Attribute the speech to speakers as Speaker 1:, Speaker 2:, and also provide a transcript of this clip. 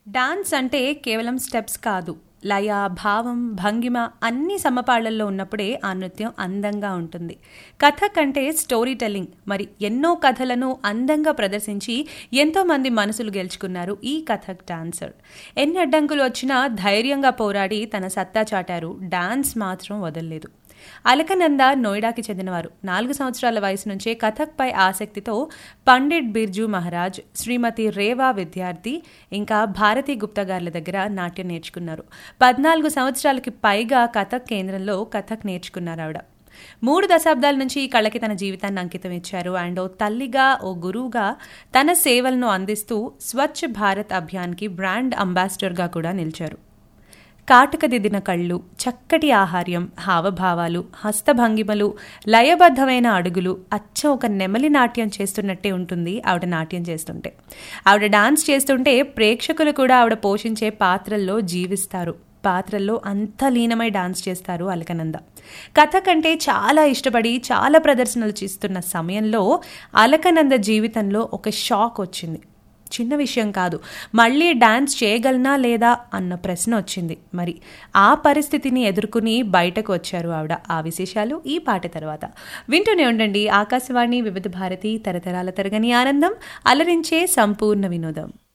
Speaker 1: dance అంటే కేవలం steps కాదు లయ భావం భంగిమ అన్ని సమపాళ్లలో ఉన్నప్పుడే ఆ నృత్యం అందంగా ఉంటుంది కథక్ అంటే స్టోరీ టెల్లింగ్ మరి ఎన్నో కథలను అందంగా ప్రదర్శించి ఎంతో మంది మనసులు గెలుచుకున్నారు ఈ కథక్ డాన్సర్ ఎన్ని అడ్డంకులు వచ్చినా ధైర్యంగా పోరాడి తన సత్తా చాటారు డాన్స్ మాత్రం వదలలేదు అలకనంద నోయిడాకి చెందినవారు నాలుగు సంవత్సరాల వయసు నుంచే కథక్పై ఆసక్తితో పండిట్ బిర్జు మహారాజ్ శ్రీమతి రేవా విద్యార్థి ఇంకా భారతీ గుప్తా గార్ల దగ్గర నాట్యం నేర్చుకున్నారు పద్నాలుగు సంవత్సరాలకి పైగా కథక్ కేంద్రంలో కథక్ నేర్చుకున్నారు ఆవిడ మూడు దశాబ్దాల నుంచి ఈ కళకి తన జీవితాన్ని అంకితం ఇచ్చారు అండ్ ఓ తల్లిగా ఓ గురువుగా తన సేవలను అందిస్తూ స్వచ్ఛ భారత్ అభియాన్కి బ్రాండ్ అంబాసిడర్గా కూడా నిలిచారు కాటుకదిద్దిన కళ్ళు చక్కటి ఆహార్యం హావభావాలు హస్తభంగిమలు లయబద్ధమైన అడుగులు అచ్చ ఒక నెమలి నాట్యం చేస్తున్నట్టే ఉంటుంది ఆవిడ నాట్యం చేస్తుంటే ఆవిడ డాన్స్ చేస్తుంటే ప్రేక్షకులు కూడా ఆవిడ పోషించే పాత్రల్లో జీవిస్తారు పాత్రల్లో అంత లీనమై డాన్స్ చేస్తారు అలకనంద కథ కంటే చాలా ఇష్టపడి చాలా ప్రదర్శనలు చేస్తున్న సమయంలో అలకనంద జీవితంలో ఒక షాక్ వచ్చింది చిన్న విషయం కాదు మళ్ళీ డాన్స్ చేయగలనా లేదా అన్న ప్రశ్న వచ్చింది మరి ఆ పరిస్థితిని ఎదుర్కొని బయటకు వచ్చారు ఆవిడ ఆ విశేషాలు ఈ పాట తర్వాత వింటూనే ఉండండి ఆకాశవాణి వివిధ భారతి తరతరాల తరగని ఆనందం అలరించే సంపూర్ణ వినోదం